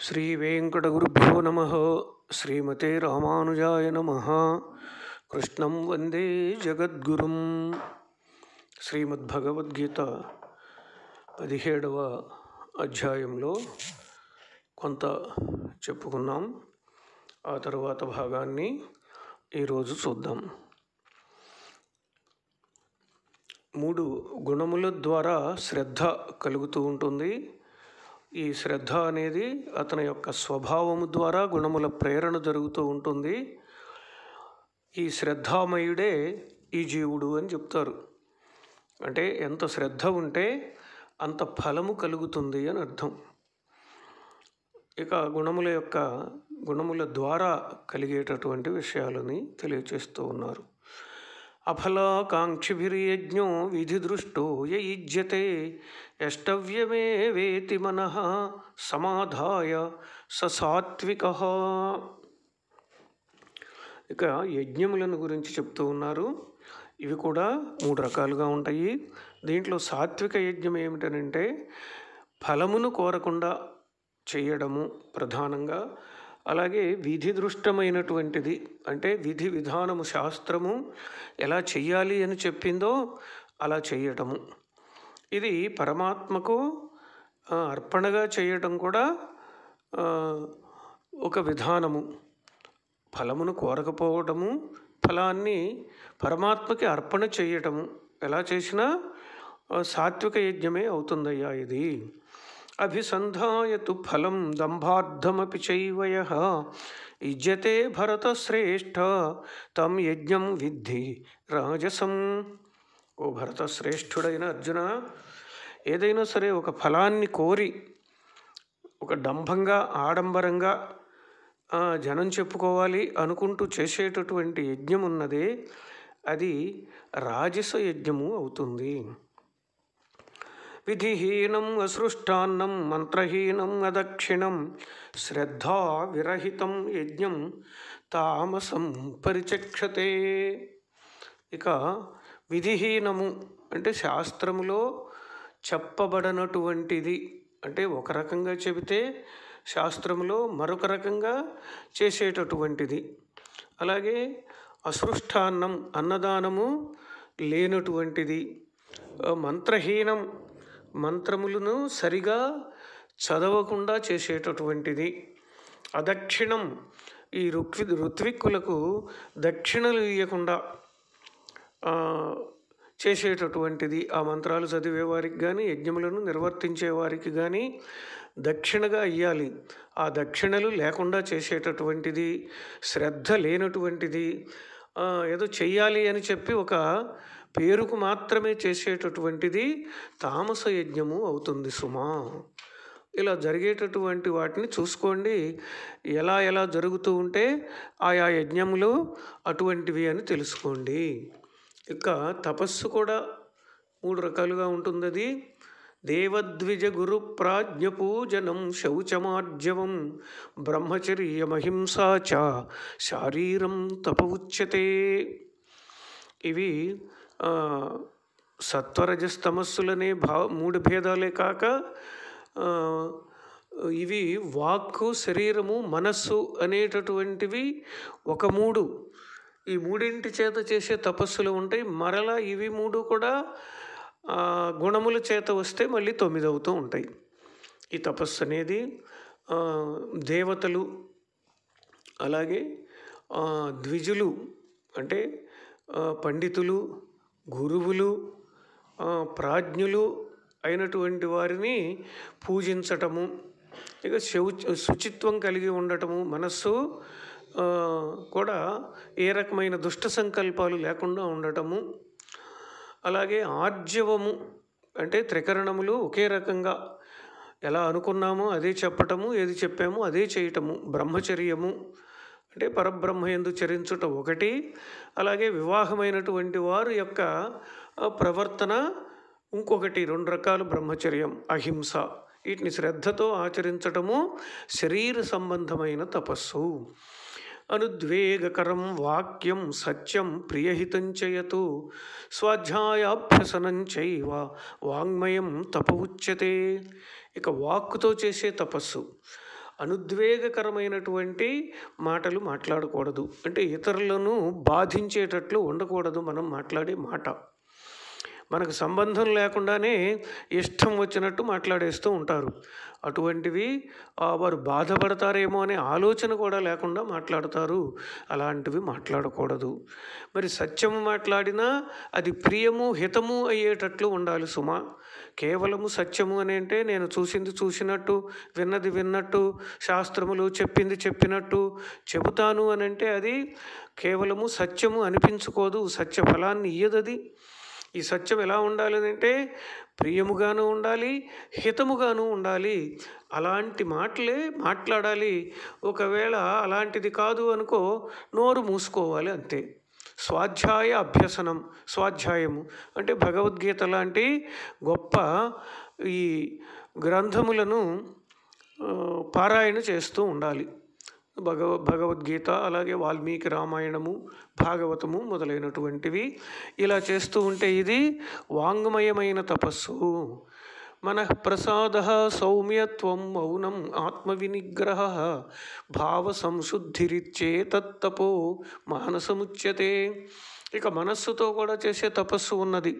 శ్రీవేంకటగురుభ్యో నమ శ్రీమతే రామానుజాయ నమ కృష్ణం వందే జగద్గురుం శ్రీమద్భగవద్గీత పదిహేడవ అధ్యాయంలో కొంత చెప్పుకున్నాం ఆ తరువాత భాగాన్ని ఈరోజు చూద్దాం మూడు గుణముల ద్వారా శ్రద్ధ కలుగుతూ ఉంటుంది ఈ శ్రద్ధ అనేది అతని యొక్క స్వభావము ద్వారా గుణముల ప్రేరణ జరుగుతూ ఉంటుంది ఈ శ్రద్ధామయుడే ఈ జీవుడు అని చెప్తారు అంటే ఎంత శ్రద్ధ ఉంటే అంత ఫలము కలుగుతుంది అని అర్థం ఇక గుణముల యొక్క గుణముల ద్వారా కలిగేటటువంటి విషయాలని తెలియచేస్తూ ఉన్నారు అఫలాకాంక్షిభిర్యజ్ఞో విధిదృష్టో యయుజ్యతే యష్టవ్యమే వేతి మనః సమాధాయ స సాత్విక ఇక యజ్ఞములను గురించి చెప్తూ ఉన్నారు ఇవి కూడా మూడు రకాలుగా ఉంటాయి దీంట్లో సాత్విక యజ్ఞం ఏమిటనంటే ఫలమును కోరకుండా చేయడము ప్రధానంగా అలాగే విధి దృష్టమైనటువంటిది అంటే విధి విధానము శాస్త్రము ఎలా చెయ్యాలి అని చెప్పిందో అలా చేయటము ఇది పరమాత్మకు ఆ, అర్పణగా చేయటం కూడా ఆ, ఒక విధానము ఫలమును కోరకపోవటము ఫలాన్ని పరమాత్మకి అర్పణ చేయటము ఎలా చేసినా ఆ, సాత్విక యజ్ఞమే అవుతుందయ్యా ఇది అభిసంధాయతు ఫలం దంభార్థమపి చైవయ ఇజ్యతే భరతశ్రేష్ఠ తం యజ్ఞం విద్ధి రాజసం ఓ భరతశ్రేష్ఠుడైన అర్జున ఏదైనా సరే ఒక ఫలాన్ని కోరి ఒక డంభంగా ఆడంబరంగా ఆ, జనం చెప్పుకోవాలి అనుకుంటూ చేసేటటువంటి యజ్ఞం ఉన్నదే అది రాజస యజ్ఞము అవుతుంది విధిహీనం అసృష్టాన్నం మంత్రహీనం అదక్షిణం శ్రద్ధా విరహితం యజ్ఞం తామసం పరిచక్షతే ఇక విధిహీనము అంటే శాస్త్రములో చెప్పబడనటువంటిది అంటే ఒక రకంగా చెబితే శాస్త్రములో మరొక రకంగా చేసేటటువంటిది అలాగే అసృష్టాన్నం అన్నదానము లేనటువంటిది ఆ, మంత్రహీనం మంత్రములను సరిగా చదవకుండా చేసేటటువంటిది అదక్షిణం ఈ ఋత్వి ఋత్విక్కులకు దక్షిణలు ఇవ్వకుండా ఆ, చేసేటటువంటిది ఆ మంత్రాలు చదివే వారికి కానీ యజ్ఞములను నిర్వర్తించే వారికి కానీ దక్షిణగా ఇయ్యాలి ఆ దక్షిణలు లేకుండా చేసేటటువంటిది శ్రద్ధ లేనటువంటిది ఆ, ఏదో చెయ్యాలి అని చెప్పి ఒక పేరుకు మాత్రమే చేసేటటువంటిది తామస యజ్ఞము అవుతుంది సుమా ఇలా జరిగేటటువంటి వాటిని చూసుకోండి ఎలా ఎలా జరుగుతూ ఉంటే ఆయా యజ్ఞములు అటువంటివి అని తెలుసుకోండి ఇక తపస్సు కూడా మూడు రకాలుగా ఉంటుంది అది దేవద్విజ గురు ప్రాజ్ఞ పూజనం శౌచమార్జవం బ్రహ్మచర్యమహింసా చ శారీరం తప ఉచ్యతే ఇవి ఆ, సత్వరజస్తమస్సులనే భా మూడు భేదాలే కాక ఆ, ఇవి వాక్కు శరీరము మనస్సు అనేటటువంటివి ఒక మూడు ఈ మూడింటి చేత చేసే తపస్సులు ఉంటాయి మరలా ఇవి మూడు కూడా ఆ, గుణముల చేత వస్తే మళ్ళీ తొమ్మిది అవుతూ ఉంటాయి ఈ తపస్సు అనేది ఆ, దేవతలు అలాగే ఆ, ద్విజులు అంటే ఆ, పండితులు గురువులు ఆ, ప్రాజ్ఞులు అయినటువంటి వారిని పూజించటము ఇక శౌచ శుచిత్వం కలిగి ఉండటము మనస్సు ఆ, కూడా ఏ రకమైన దుష్ట సంకల్పాలు లేకుండా ఉండటము అలాగే ఆర్జవము అంటే త్రికరణములు ఒకే రకంగా ఎలా అనుకున్నామో అదే చెప్పటము ఏది చెప్పామో అదే చేయటము బ్రహ్మచర్యము అంటే పరబ్రహ్మ ఎందు చరించుట ఒకటి అలాగే వివాహమైనటువంటి వారు యొక్క ఆ, ప్రవర్తన ఇంకొకటి రెండు రకాలు బ్రహ్మచర్యం అహింస వీటిని శ్రద్ధతో ఆచరించటము శరీర సంబంధమైన తపస్సు అనుద్వేగకరం వాక్యం సత్యం ప్రియహితం చేయతు స్వాధ్యాయాభ్యసనం చైవ వాంగ్మయం తప ఉచ్యతే ఇక వాక్కుతో చేసే తపస్సు అనుద్వేగకరమైనటువంటి మాటలు మాట్లాడకూడదు అంటే ఇతరులను బాధించేటట్లు ఉండకూడదు మనం మాట్లాడే మాట మనకు సంబంధం లేకుండానే ఇష్టం వచ్చినట్టు మాట్లాడేస్తూ ఉంటారు అటువంటివి ఆ, వారు బాధపడతారేమో అనే ఆలోచన కూడా లేకుండా మాట్లాడతారు అలాంటివి మాట్లాడకూడదు మరి సత్యము మాట్లాడినా అది ప్రియము హితము అయ్యేటట్లు ఉండాలి సుమా కేవలము సత్యము అని అంటే నేను చూసింది చూసినట్టు విన్నది విన్నట్టు శాస్త్రములు చెప్పింది చెప్పినట్టు చెబుతాను అని అంటే అది కేవలము సత్యము అనిపించుకోదు సత్య ఫలాన్ని ఇయ్యదది ఈ సత్యం ఎలా ఉండాలి అని అంటే ప్రియముగాను ఉండాలి హితముగాను ఉండాలి అలాంటి మాటలే మాట్లాడాలి ఒకవేళ అలాంటిది కాదు అనుకో నోరు మూసుకోవాలి అంతే స్వాధ్యాయ అభ్యసనం స్వాధ్యాయము అంటే భగవద్గీత లాంటి గొప్ప ఈ గ్రంథములను ఆ, పారాయణ చేస్తూ ఉండాలి భగవ భగవద్గీత అలాగే వాల్మీకి రామాయణము భాగవతము మొదలైనటువంటివి ఇలా చేస్తూ ఉంటే ఇది వాంగ్మయమైన తపస్సు మన ప్రసాద సౌమ్యత్వం మౌనం ఆత్మవినిగ్రహ భావ సంశుద్ధిరిచ్చే తత్తపో మానసముచ్యతే ఇక మనస్సుతో కూడా చేసే తపస్సు ఉన్నది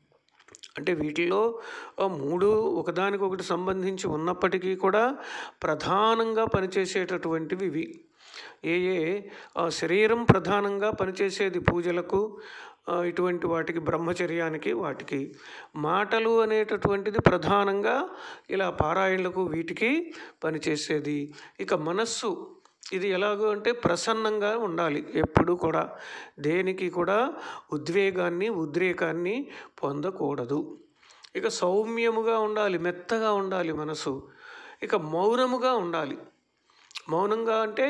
అంటే వీటిలో ఆ మూడు ఒకదానికొకటి సంబంధించి ఉన్నప్పటికీ కూడా ప్రధానంగా పనిచేసేటటువంటివి ఇవి ఏ ఏ ఆ శరీరం ప్రధానంగా పనిచేసేది పూజలకు ఆ, ఇటువంటి వాటికి బ్రహ్మచర్యానికి వాటికి మాటలు అనేటటువంటిది ప్రధానంగా ఇలా పారాయణలకు వీటికి పనిచేసేది ఇక మనస్సు ఇది ఎలాగో అంటే ప్రసన్నంగా ఉండాలి ఎప్పుడు కూడా దేనికి కూడా ఉద్వేగాన్ని ఉద్రేకాన్ని పొందకూడదు ఇక సౌమ్యముగా ఉండాలి మెత్తగా ఉండాలి మనసు ఇక మౌనముగా ఉండాలి మౌనంగా అంటే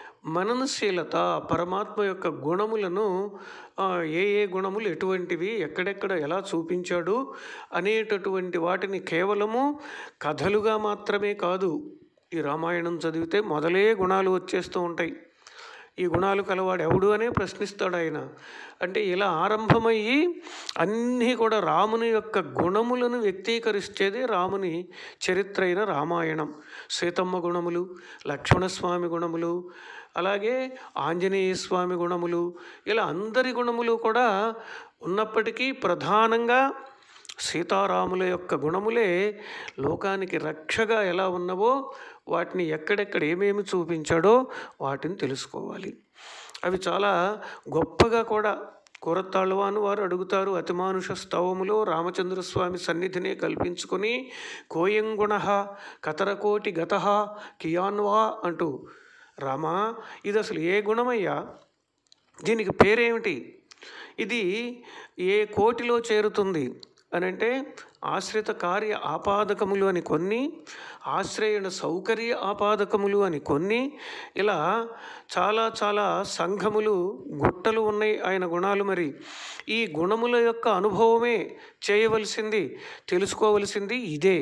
మననశీలత పరమాత్మ యొక్క గుణములను ఆ, ఏ ఏ గుణములు ఎటువంటివి ఎక్కడెక్కడ ఎలా చూపించాడు అనేటటువంటి వాటిని కేవలము కథలుగా మాత్రమే కాదు ఈ రామాయణం చదివితే మొదలే గుణాలు వచ్చేస్తూ ఉంటాయి ఈ గుణాలు కలవాడు ఎవడు అనే ప్రశ్నిస్తాడు ఆయన అంటే ఇలా ఆరంభమయ్యి అన్నీ కూడా రాముని యొక్క గుణములను వ్యక్తీకరిస్తేదే రాముని చరిత్ర అయిన రామాయణం సీతమ్మ గుణములు లక్ష్మణస్వామి గుణములు అలాగే ఆంజనేయ స్వామి గుణములు ఇలా అందరి గుణములు కూడా ఉన్నప్పటికీ ప్రధానంగా సీతారాముల యొక్క గుణములే లోకానికి రక్షగా ఎలా ఉన్నవో వాటిని ఎక్కడెక్కడ ఏమేమి చూపించాడో వాటిని తెలుసుకోవాలి అవి చాలా గొప్పగా కూడా కొరతాళ్ళవాను వారు అడుగుతారు అతిమానుష స్తవములో రామచంద్రస్వామి సన్నిధినే కల్పించుకొని కోయంగుణ కతరకోటి గత కియాన్వా అంటూ రామా ఇది అసలు ఏ గుణమయ్యా దీనికి పేరేమిటి ఇది ఏ కోటిలో చేరుతుంది అని అంటే ఆశ్రిత కార్య ఆపాదకములు అని కొన్ని ఆశ్రయణ సౌకర్య ఆపాదకములు అని కొన్ని ఇలా చాలా చాలా సంఘములు గుట్టలు ఉన్నాయి ఆయన గుణాలు మరి ఈ గుణముల యొక్క అనుభవమే చేయవలసింది తెలుసుకోవలసింది ఇదే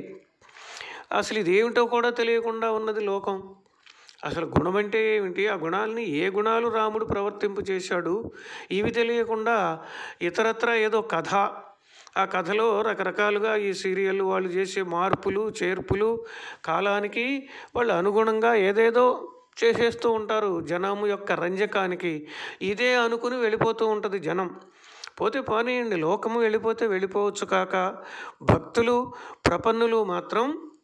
అసలు ఇదేమిటో కూడా తెలియకుండా ఉన్నది లోకం అసలు గుణం అంటే ఏమిటి ఆ గుణాలని ఏ గుణాలు రాముడు ప్రవర్తింపు చేశాడు ఇవి తెలియకుండా ఇతరత్ర ఏదో కథ ఆ కథలో రకరకాలుగా ఈ సీరియల్ వాళ్ళు చేసే మార్పులు చేర్పులు కాలానికి వాళ్ళు అనుగుణంగా ఏదేదో చేసేస్తూ ఉంటారు జనము యొక్క రంజకానికి ఇదే అనుకుని వెళ్ళిపోతూ ఉంటుంది జనం పోతే పోనీయండి లోకము వెళ్ళిపోతే వెళ్ళిపోవచ్చు కాక భక్తులు ప్రపన్నులు మాత్రం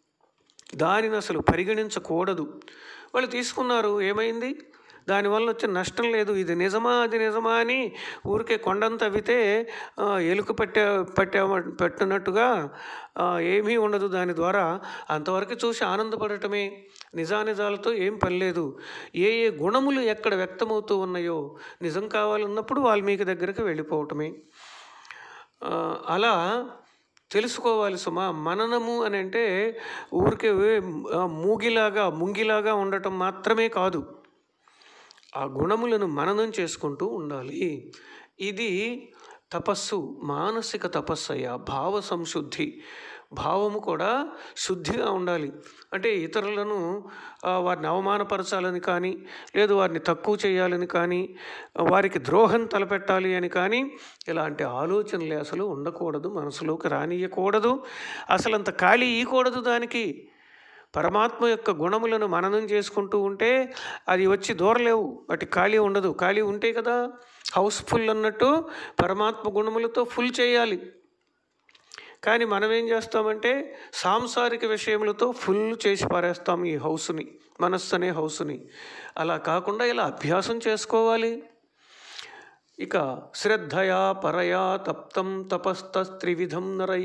దానిని అసలు పరిగణించకూడదు వాళ్ళు తీసుకున్నారు ఏమైంది దానివల్ల వచ్చే నష్టం లేదు ఇది నిజమా అది నిజమా అని ఊరికే కొండంత అవితే ఆ, ఎలుక పట్టే పట్టే పెట్టినట్టుగా ఆ, ఏమీ ఉండదు దాని ద్వారా అంతవరకు చూసి ఆనందపడటమే నిజానిజాలతో ఏం పని లేదు ఏ ఏ గుణములు ఎక్కడ వ్యక్తమవుతూ ఉన్నాయో నిజం కావాలన్నప్పుడు వాల్మీకి దగ్గరికి వెళ్ళిపోవటమే ఆ, అలా తెలుసుకోవాలి సుమా మననము అని అంటే ఊరికే ఆ, మూగిలాగా ముంగిలాగా ఉండటం మాత్రమే కాదు ఆ గుణములను మననం చేసుకుంటూ ఉండాలి ఇది తపస్సు మానసిక తపస్సయ్య భావ సంశుద్ధి భావము కూడా శుద్ధిగా ఉండాలి అంటే ఇతరులను ఆ, వారిని అవమానపరచాలని కానీ లేదు వారిని తక్కువ చేయాలని కానీ ఆ, వారికి ద్రోహం తలపెట్టాలి అని కానీ ఇలాంటి ఆలోచనలు అసలు ఉండకూడదు మనసులోకి రానియకూడదు అసలు అంత ఖాళీ ఇవ్వకూడదు దానికి పరమాత్మ యొక్క గుణములను మననం చేసుకుంటూ ఉంటే అది వచ్చి దూరలేవు వాటి ఖాళీ ఉండదు ఖాళీ ఉంటే కదా హౌస్ ఫుల్ అన్నట్టు పరమాత్మ గుణములతో ఫుల్ చేయాలి కానీ మనం ఏం చేస్తామంటే సాంసారిక విషయములతో ఫుల్ చేసి పారేస్తాం ఈ హౌస్ని మనస్సు అనే హౌస్ని అలా కాకుండా ఇలా అభ్యాసం చేసుకోవాలి ఇక శ్రద్ధయా పరయా తప్తం తపస్తస్త్రివిధం నరై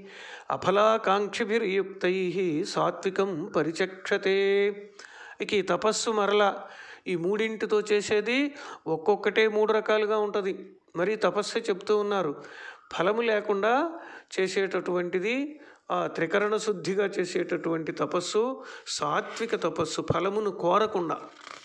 అఫలాకాంక్షిభిర్యుక్తై సాత్వికం పరిచక్షతే ఇక ఈ తపస్సు మరలా ఈ మూడింటితో చేసేది ఒక్కొక్కటే మూడు రకాలుగా ఉంటుంది మరి తపస్సు చెప్తూ ఉన్నారు ఫలము లేకుండా చేసేటటువంటిది ఆ త్రికరణ శుద్ధిగా చేసేటటువంటి తపస్సు సాత్విక తపస్సు ఫలమును కోరకుండా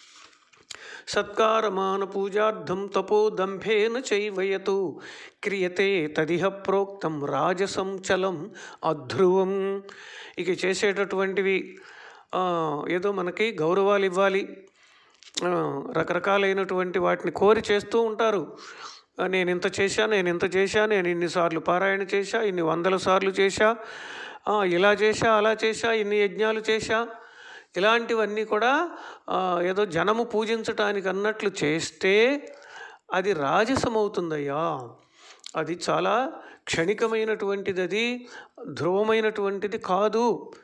సత్కారమాన పూజార్థం తపో దంభేన చైవయతు క్రియతే తదిహ ప్రోక్తం రాజసం చలం అధ్రువం ఇక చేసేటటువంటివి ఆ, ఏదో మనకి గౌరవాలు ఇవ్వాలి ఆ, రకరకాలైనటువంటి వాటిని కోరి చేస్తూ ఉంటారు ఆ, నేను ఇంత చేశా నేను ఇంత చేశా నేను ఇన్నిసార్లు పారాయణ చేశా ఇన్ని వందల సార్లు చేశా ఆ, ఇలా చేశా అలా చేశా ఇన్ని యజ్ఞాలు చేశా ఇలాంటివన్నీ కూడా ఆ, ఏదో జనము పూజించటానికి అన్నట్లు చేస్తే అది రాజసమవుతుందయ్యా అది చాలా క్షణికమైనటువంటిది అది ధ్రువమైనటువంటిది కాదు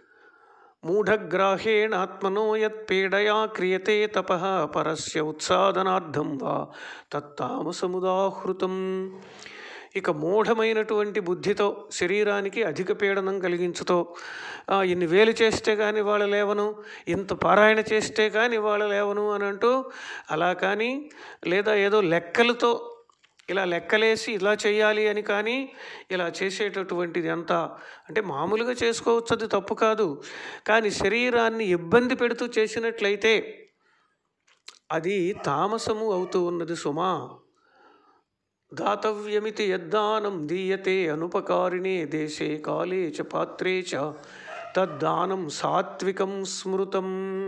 మూఢగ్రాహేణ ఆత్మనో యత్ పీడయా క్రియతే తప పరస్య ఉత్సాదనార్థం వా తత్తామసముదాహృతం ఇక మూఢమైనటువంటి బుద్ధితో శరీరానికి అధిక పీడనం కలిగించుతో "ఆ, ఇన్ని వేలు చేస్తే కానీ వాళ్ళ లేవను ఇంత పారాయణ చేస్తే కానీ వాళ్ళ లేవను అని అంటూ అలా కానీ లేదా ఏదో లెక్కలతో ఇలా లెక్కలేసి ఇలా చేయాలి అని కానీ ఇలా చేసేటటువంటిది ఎంత అంటే మామూలుగా చేసుకోవచ్చు అది తప్పు కాదు కానీ శరీరాన్ని ఇబ్బంది పెడుతూ చేసినట్లయితే అది తామసము అవుతూ ఉన్నది సుమా దాతవ్యమితి యద్దానం దీయతే అనుపకారిణే దేశే కాలే చ పాత్రే చ తద్దానం సాత్వికం స్మృతం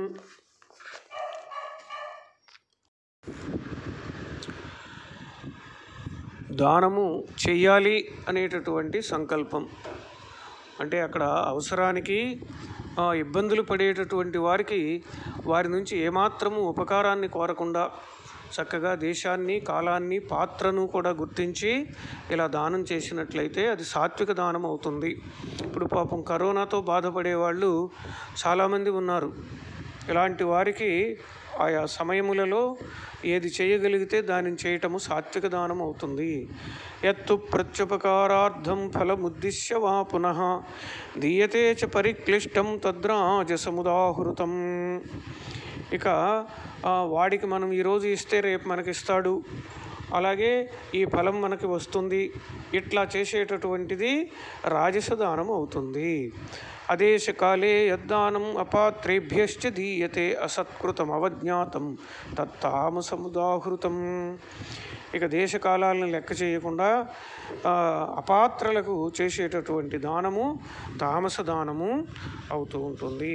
దానము చెయ్యాలి అనేటటువంటి సంకల్పం అంటే అక్కడ అవసరానికి ఆ, ఇబ్బందులు పడేటటువంటి వారికి వారి నుంచి ఏమాత్రము ఉపకారాన్ని కోరకుండా చక్కగా దేశాన్ని కాలాన్ని పాత్రను కూడా గుర్తించి ఇలా దానం చేసినట్లయితే అది సాత్విక దానం అవుతుంది ఇప్పుడు పాపం కరోనాతో బాధపడే వాళ్ళు చాలామంది ఉన్నారు ఇలాంటి వారికి ఆయా సమయములలో ఏది చేయగలిగితే దానిని చేయటము సాత్విక దానం అవుతుంది ఎత్తు ప్రత్యుపకారార్థం ఫలముద్దిశ్య వా పునః దీయతే చ పరిక్లిష్టం తద్రాజసముదాహృతం ఇక ఆ, వాడికి మనం ఈరోజు ఇస్తే రేపు మనకి ఇస్తాడు అలాగే ఈ ఫలం మనకి వస్తుంది ఇట్లా చేసేటటువంటిది రాజస దానం అవుతుంది అదేశకాలే యద్దానం అపాత్రేభ్యశ్చ దీయతే అసత్కృతం అవజ్ఞాతం తత్తామసముదాహృతం ఇక దేశకాలాలను లెక్క చేయకుండా ఆ, అపాత్రలకు చేసేటటువంటి దానము తామస దానము అవుతూ ఉంటుంది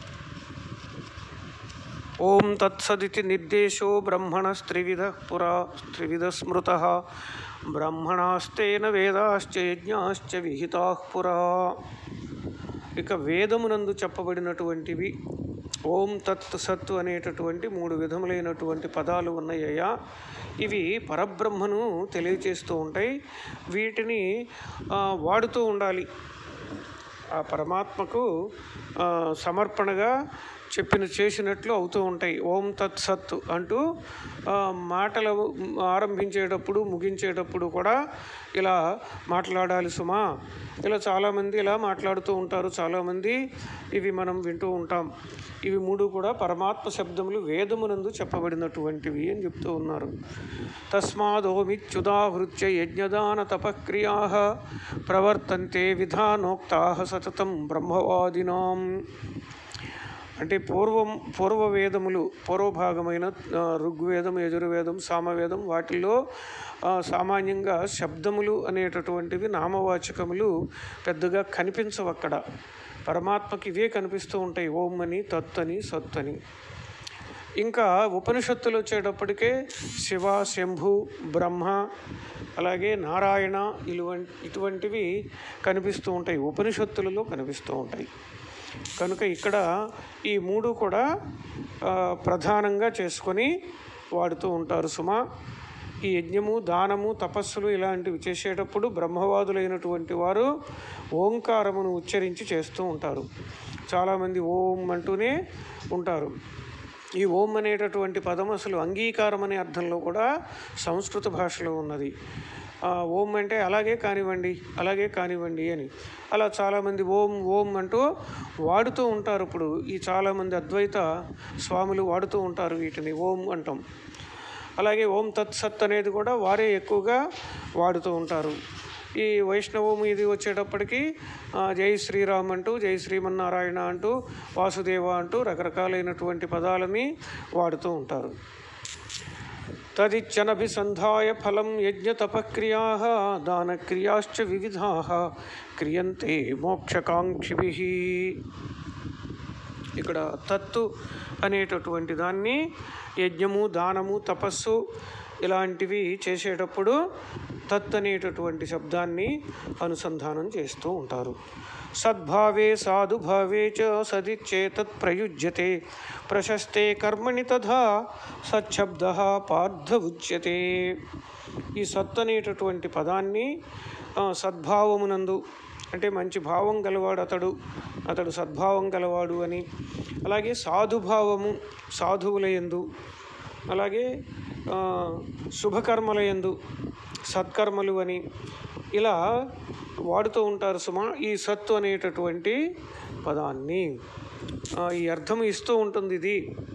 ఓం తత్సదితి నిర్దేశో బ్రహ్మణస్త్రివిధ పురా త్రివిధ స్మృత బ్రహ్మణాస్తేన వేదాశ్చ యజ్ఞాశ్చ విహితా పురా ఇక వేదమునందు చెప్పబడినటువంటివి ఓం తత్ సత్ అనేటటువంటి మూడు విధములైనటువంటి పదాలు ఉన్నాయ్యా ఇవి పరబ్రహ్మను తెలియచేస్తూ ఉంటాయి వీటిని ఆ, వాడుతూ ఉండాలి ఆ పరమాత్మకు ఆ, సమర్పణగా చెప్పిన చేసినట్లు అవుతూ ఉంటాయి ఓం తత్ సత్ అంటూ ఆ, మాటలు ఆరంభించేటప్పుడు ముగించేటప్పుడు కూడా ఇలా మాట్లాడాలి సుమా ఇలా చాలామంది ఇలా మాట్లాడుతూ ఉంటారు చాలామంది ఇవి మనం వింటూ ఉంటాం ఇవి మూడు కూడా పరమాత్మ శబ్దములు వేదమునందు చెప్పబడినటువంటివి అని చెప్తూ ఉన్నారు తస్మాదోమిత్యుదాహృత్య యజ్ఞదాన తపక్రియా ప్రవర్తంతే విధానోక్తా సతతం బ్రహ్మవాదినాం అంటే పూర్వం పూర్వ వేదములు పూర్వభాగమైన ఆ, ఋగ్వేదం యజుర్వేదం సామవేదం వాటిల్లో ఆ, సామాన్యంగా శబ్దములు అనేటటువంటివి నామవాచకములు పెద్దగా కనిపించవు అక్కడ పరమాత్మకి ఇవే కనిపిస్తూ ఉంటాయి ఓం అని తత్ అని సత్ అని ఇంకా ఉపనిషత్తులు వచ్చేటప్పటికే శివ శంభు బ్రహ్మ అలాగే నారాయణ ఇటువంటి ఇటువంటివి కనిపిస్తూ ఉంటాయి ఉపనిషత్తులలో కనిపిస్తూ ఉంటాయి కనుక ఇక్కడ ఈ మూడు కూడా ఆ, ప్రధానంగా చేసుకొని వాడుతూ ఉంటారు సుమ ఈ యజ్ఞము దానము తపస్సులు ఇలాంటివి చేసేటప్పుడు బ్రహ్మవాదులైనటువంటి వారు ఓంకారమును ఉచ్చరించి చేస్తూ ఉంటారు చాలామంది ఓం అంటూనే ఉంటారు ఈ ఓం అనేటటువంటి పదం అసలు అంగీకారం అనే అర్థంలో కూడా సంస్కృత భాషలో ఉన్నది ఆ, ఓం అంటే అలాగే కానివ్వండి అలాగే కానివ్వండి అని అలా చాలామంది ఓం ఓం అంటూ వాడుతూ ఉంటారు ఇప్పుడు ఈ చాలామంది అద్వైత స్వాములు వాడుతూ ఉంటారు వీటిని ఓం అంటాం అలాగే ఓం తత్సత్ అనేది కూడా వారే ఎక్కువగా వాడుతూ ఉంటారు ఈ వైష్ణవం ఇది వచ్చేటప్పటికి ఆ, జై శ్రీరామ్ అంటూ జై శ్రీమన్నారాయణ అంటూ వాసుదేవ అంటూ రకరకాలైనటువంటి పదాలని వాడుతూ ఉంటారు తదిచ్చనభిసంధాయ ఫలం యజ్ఞతపక్రియా దానక్రియాశ్చ వివిధా క్రియంతే మోక్షకాంక్షిభి ఇక్కడ తత్తు అనేటటువంటి దాన్ని యజ్ఞము దానము తపస్సు ఇలాంటివి చేసేటప్పుడు తత్ అనేటటువంటి శబ్దాన్ని అనుసంధానం చేస్తూ ఉంటారు సద్భావే సాధుభావే చ సదిచ్చేతత్ ప్రయుజ్యతే ప్రశస్తే కర్మణి తథా సచ్చబ్ద పార్థ ఉచ్యతే ఈ సత్ అనేటటువంటి పదాన్ని ఆ, సద్భావమునందు అంటే మంచి భావం గలవాడు అతడు అతడు సద్భావం గలవాడు అని అలాగే సాధుభావము సాధువులయందు అలాగే ఆ, శుభకర్మలయందు సత్కర్మలు అని ఇలా వాడుతూ ఉంటారు సుమా ఈ సత్తు అనేటటువంటి పదాన్ని ఆ, ఈ అర్థం ఇస్తూ ఉంటుంది ఇది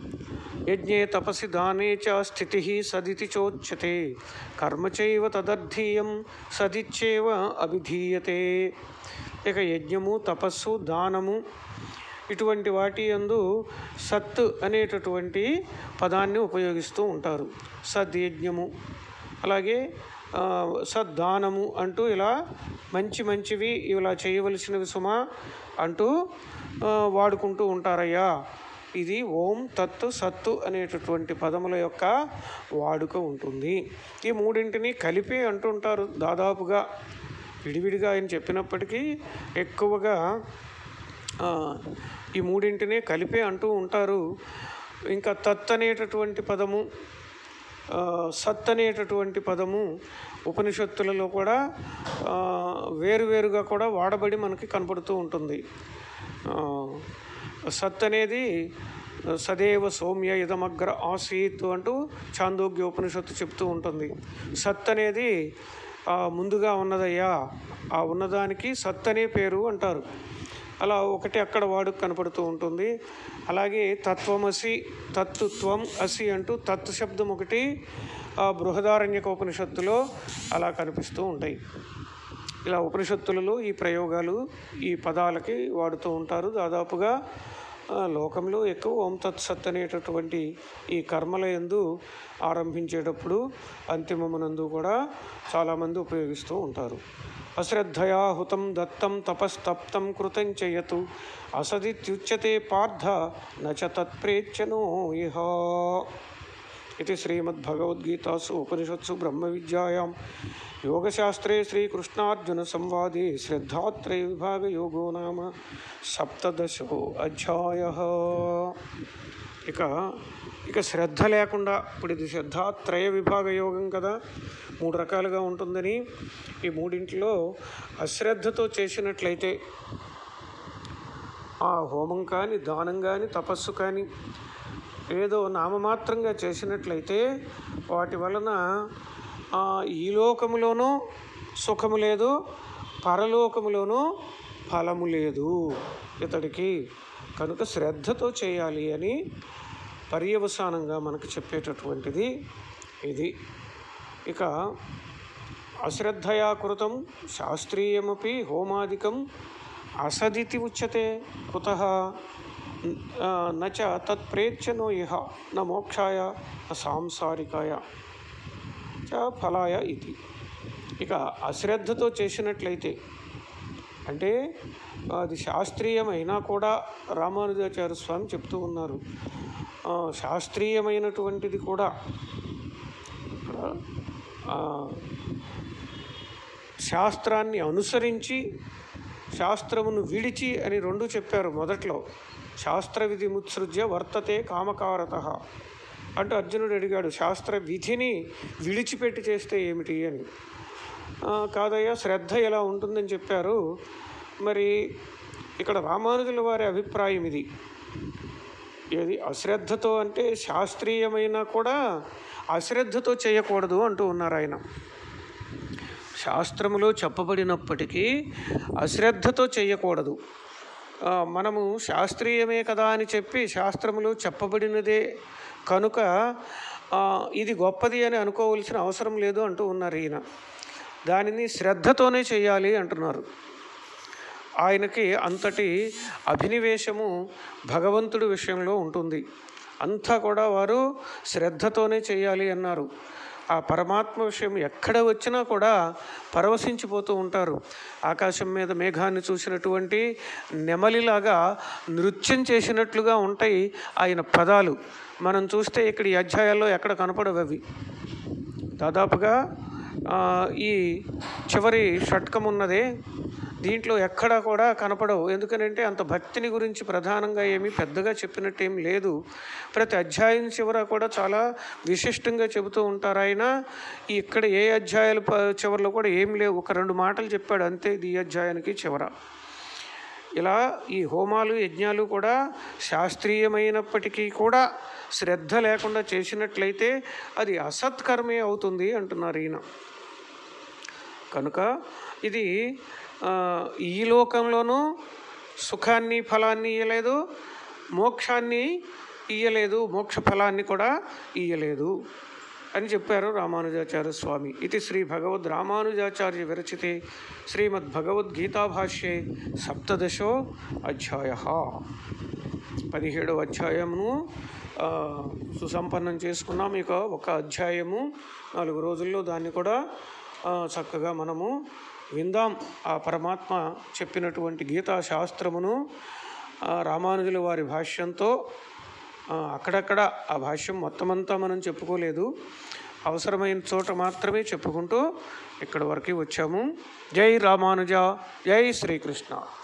యజ్ఞే తపసి దానే చ స్థితి సదితి చోచ్యతే కర్మ చైవ తదర్థీయం సదిచ్చేవ అభిధీయతే ఇక యజ్ఞము తపస్సు దానము ఇటువంటి వాటి యందు సత్ అనేటటువంటి పదాన్ని ఉపయోగిస్తూ ఉంటారు సద్యజ్ఞము అలాగే ఆ, సద్దానము అంటూ ఇలా మంచి మంచివి ఇలా చేయవలసినవి సుమా అంటూ ఆ, వాడుకుంటూ ఉంటారయ్యా ఇది ఓం తత్తు సత్తు అనేటటువంటి పదముల యొక్క వాడుక ఉంటుంది ఈ మూడింటిని కలిపి అంటుంటారు దాదాపుగా విడివిడిగా ఆయన చెప్పినప్పటికీ ఎక్కువగా ఆ, ఈ మూడింటిని కలిపే అంటూ ఉంటారు ఇంకా తత్ అనేటటువంటి పదము ఆ, సత్ అనేటటువంటి పదము ఉపనిషత్తులలో కూడా ఆ, వేరువేరుగా కూడా వాడబడి మనకి కనపడుతూ ఉంటుంది ఆ, సత్ అనేది సదేవ సౌమ్య ఇదమగ్ర ఆసీత్ అంటూ చాందోగ్య ఉపనిషత్తు చెప్తూ ఉంటుంది సత్ అనేది ఆ, ముందుగా ఉన్నదయ్యా ఆ ఉన్నదానికి సత్ అనే పేరు అంటారు అలా ఒకటి అక్కడ వాడు కనపడుతూ ఉంటుంది అలాగే తత్వమసి తత్తుత్వం అసి అంటూ తత్ శబ్దం ఒకటి ఆ బృహదారణ్యక ఉపనిషత్తులో అలా కనిపిస్తూ ఉంటాయి ఇలా ఉపనిషత్తులలో ఈ ప్రయోగాలు ఈ పదాలకి వాడుతూ ఉంటారు దాదాపుగా ఆ, లోకంలో ఎక్కువ ఓం తత్సత్ అనేటటువంటి ఈ కర్మల యందు ఆరంభించేటప్పుడు అంతిమమునందు కూడా చాలామంది ఉపయోగిస్తూ ఉంటారు అశ్రద్ధయా హుతం దత్తం తపస్తప్తం కృతం చేయతు అసదిత్యుచ్యతే పార్థ నచ తత్ప్రేచ్యనో ఇహ ఇది శ్రీమద్భగవద్గీతాసు ఉపనిషత్సు బ్రహ్మ విద్యాయాం యోగశాస్త్రే శ్రీకృష్ణార్జున సంవాదే శ్రద్ధాత్రయ విభాగ యోగో నామ సప్తదశో అధ్యాయ ఇక ఇక శ్రద్ధ లేకుండా ఇప్పుడు ఇది శ్రద్ధాత్రయ విభాగ యోగం కదా మూడు రకాలుగా ఉంటుందని ఈ మూడింటిలో అశ్రద్ధతో చేసినట్లయితే ఆ హోమం కానీ దానం కానీ తపస్సు కానీ ఏదో నామమాత్రంగా చేసినట్లయితే వాటి వలన ఆ, ఈ లోకములోనూ సుఖము లేదు పరలోకములోనూ ఫలము లేదు ఇతడికి కనుక శ్రద్ధతో చేయాలి అని పర్యవసానంగా మనకు చెప్పేటటువంటిది ఇది ఇక అశ్రద్ధయా కృతం శాస్త్రీయమపి హోమాదికం అసదితి ఉచ్యతే కుత నచ తత్ప్రేత్యనో ఇహ న మోక్షాయ న సాంసారికాయ చ ఫలాయ ఇది ఇక అశ్రద్ధతో చేసినట్లయితే అంటే అది శాస్త్రీయమైనా కూడా రామానుజాచార్య స్వామి చెప్తూ ఉన్నారు ఆ, శాస్త్రీయమైనటువంటిది కూడా ఇక్కడ ఆ, శాస్త్రాన్ని అనుసరించి శాస్త్రమును విడిచి అని రెండు చెప్పారు మొదట్లో శాస్త్ర విధి ముత్సృజ్య వర్తతే కామకారత అంటూ అర్జునుడు అడిగాడు శాస్త్ర విధిని విడిచిపెట్టి చేస్తే ఏమిటి అని "ఆ, కాదయ్యా శ్రద్ధ ఎలా ఉంటుందని చెప్పారు మరి ఇక్కడ రామానుజుల వారి అభిప్రాయం ఇది ఏది అశ్రద్ధతో అంటే శాస్త్రీయమైన కూడా అశ్రద్ధతో చేయకూడదు అంటూ ఉన్నారు ఆయన శాస్త్రములో చెప్పబడినప్పటికీ అశ్రద్ధతో చేయకూడదు ఆ, మనము శాస్త్రీయమే కదా అని చెప్పి శాస్త్రములో చెప్పబడినదే కనుక ఆ, ఇది గొప్పది అని అనుకోవలసిన అవసరం లేదు అంటూ ఉన్నారు ఈయన దానిని శ్రద్ధతోనే చేయాలి అంటున్నారు ఆయనకి అంతటి అభినివేశము భగవంతుడి విషయంలో ఉంటుంది అంతా కూడా వారు శ్రద్ధతోనే చేయాలి అన్నారు ఆ పరమాత్మ విషయం ఎక్కడ వచ్చినా కూడా పరవశించిపోతూ ఉంటారు ఆకాశం మీద మేఘాన్ని చూసినటువంటి నెమలిలాగా నృత్యం చేసినట్లుగా ఉంటాయి ఆయన పదాలు మనం చూస్తే ఇక్కడ ఈ అధ్యాయాల్లో ఎక్కడ కనపడవు అవి దాదాపుగా ఆ, ఈ చివరి షట్కం ఉన్నదే దీంట్లో ఎక్కడా కూడా కనపడవు ఎందుకనంటే అంత భక్తిని గురించి ప్రధానంగా ఏమీ పెద్దగా చెప్పినట్టేం లేదు ప్రతి అధ్యాయం చివర కూడా చాలా విశిష్టంగా చెబుతూ ఉంటారు ఆయన ఇక్కడ ఏ అధ్యాయాల ప- చివరిలో కూడా ఏం లేవు ఒక రెండు మాటలు చెప్పాడు అంతే ఇది ఈ అధ్యాయానికి చివర ఇలా ఈ హోమాలు యజ్ఞాలు కూడా శాస్త్రీయమైనప్పటికీ కూడా శ్రద్ధ లేకుండా చేసినట్లయితే అది అసత్కర్మే అవుతుంది అంటున్నారు ఈయన కనుక ఇది ఆ, ఈ లోకంలోనూ సుఖాన్ని ఫలాన్ని ఇయ్యలేదు మోక్షాన్ని ఇయ్యలేదు మోక్ష ఫలాన్ని కూడా ఇయ్యలేదు అని చెప్పారు రామానుజాచార్య స్వామి ఇది శ్రీ భగవద్ రామానుజాచార్య విరచితే శ్రీమద్ భగవద్గీతాభాష్యే సప్తదశో అధ్యాయ పదిహేడవ అధ్యాయమును ఆ, సుసంపన్నం చేసుకున్నాం ఇక ఒక అధ్యాయము నాలుగు రోజుల్లో దాన్ని కూడా ఆ, చక్కగా మనము విందాం ఆ పరమాత్మ చెప్పినటువంటి గీతా శాస్త్రమును ఆ, రామానుజుల వారి భాష్యంతో ఆ, అక్కడక్కడ ఆ భాష్యం మొత్తం అంతా మనం చెప్పుకోలేదు అవసరమైన చోట మాత్రమే చెప్పుకుంటూ ఇక్కడ వరకు వచ్చాము జై రామానుజ జై శ్రీకృష్ణ